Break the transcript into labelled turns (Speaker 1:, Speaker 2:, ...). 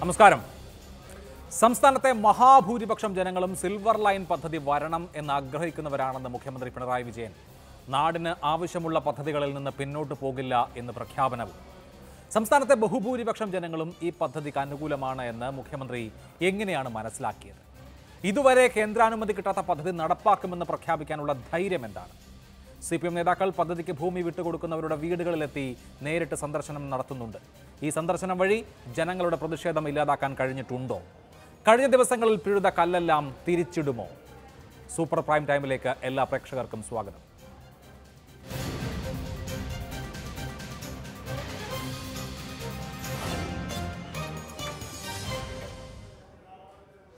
Speaker 1: നമസ്കാരം സംസ്ഥാനത്തെ മഹാഭൂരിപക്ഷം ജനങ്ങളും സിൽവർ ലൈൻ പദ്ധതി വരണം എന്ന് ആഗ്രഹിക്കുന്നവരാണെന്ന് മുഖ്യമന്ത്രി പിണറായി വിജയൻ നാടിന് ആവശ്യമുള്ള പദ്ധതികളിൽ നിന്ന് പിന്നോട്ട് പോകില്ല എന്ന് പ്രഖ്യാപനവും സംസ്ഥാനത്തെ ബഹുഭൂരിപക്ഷം ജനങ്ങളും ഈ പദ്ധതിക്ക് അനുകൂലമാണ് എന്ന് മുഖ്യമന്ത്രി എങ്ങനെയാണ് മനസ്സിലാക്കിയത് ഇതുവരെ കേന്ദ്രാനുമതി കിട്ടാത്ത പദ്ധതി നടപ്പാക്കുമെന്ന് പ്രഖ്യാപിക്കാനുള്ള ധൈര്യം എന്താണ് സി പി എം നേതാക്കൾ പദ്ധതിക്ക് ഭൂമി വിട്ടുകൊടുക്കുന്നവരുടെ വീടുകളിലെത്തി നേരിട്ട് സന്ദർശനം നടത്തുന്നുണ്ട് ഈ സന്ദർശനം വഴി ജനങ്ങളുടെ പ്രതിഷേധം ഇല്ലാതാക്കാൻ കഴിഞ്ഞിട്ടുണ്ടോ കഴിഞ്ഞ ദിവസങ്ങളിൽ പിഴുത കല്ലെല്ലാം തിരിച്ചിടുമോ സൂപ്പർ പ്രൈം ടൈമിലേക്ക് എല്ലാ പ്രേക്ഷകർക്കും സ്വാഗതം